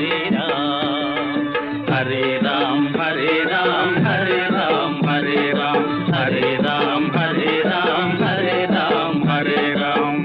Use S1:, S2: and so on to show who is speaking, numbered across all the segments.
S1: హరే రామ్ హరే రామ్ హరే రామ్ హరే రామ్ హరే రామ్ హరే రామ్ హరే రామ్ హరే రామ్ హరే రామ్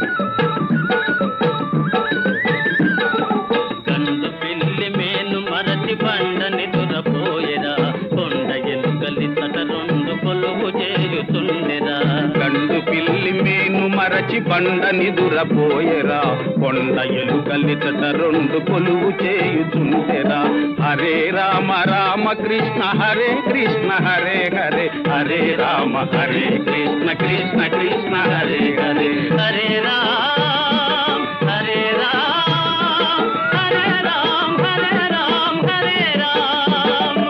S1: కందు పిల్లి మేను మరచి బండని దురపోయెరా కొండ ఎలుకలి తట రెండు కొలువు చేయుతుండెరా
S2: గండు పిల్లి మేను మరచి బండని దురపోయెరా కొండ ఎలుకలి చట రెండు కొలువు చేయుచుంటెరా హరే రామ రామ కృష్ణ హరే కృష్ణ హరే హరే హరే రామ హరే కృష్ణ కృష్ణ కృష్ణ హరే హరే
S1: హరే రామ్ హరే రామ్ హరే రామ్ హరే రామ్ హరే రామ్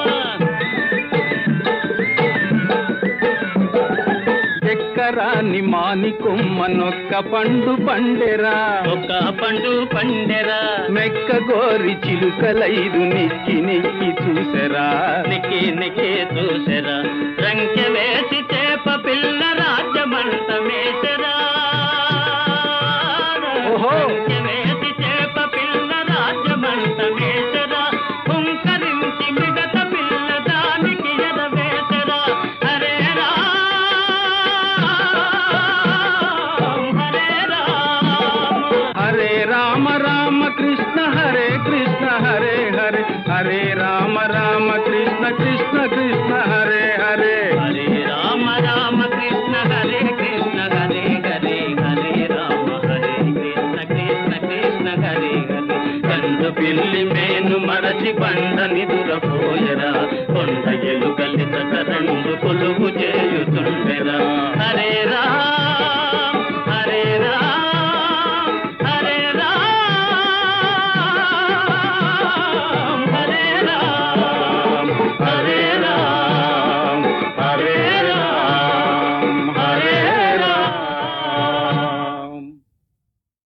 S2: ఎక్కరాని మాని కొమ్మనొక్క పండు పండెరా
S1: ఒక పండు పండెరా
S2: మెక్క గోరి చిలుకలైదు నిక్కి నిక్కి చూసెరా
S1: నికి నికి చూసెరా రంకె వేసి చేప పిల్ల రాజ్యమంత మేసరా
S2: ఓహో.
S1: రంకె వేసి చేప పిల్ల రాజ్యమంత మేసరా హుంకరించి మిడత పిల్ల దానికి ఎదవేసరా హరే రామ్ హరే రామ్
S2: హరే రామ రామ కృష్ణ హరే కృష్ణ హరే హరే హరే రామ రామ కృష్ణ కృష్ణ కృష్ణ హరే హరే
S1: హరే రామ రామ కృష్ణ హరే కృష్ణ హరే హరే హరే రామ హరే కృష్ణ కృష్ణ కృష్ణ హరే హరే కందు పిల్లి మేను మరచి బండని దురపోయరా కొండ ఎలుకలి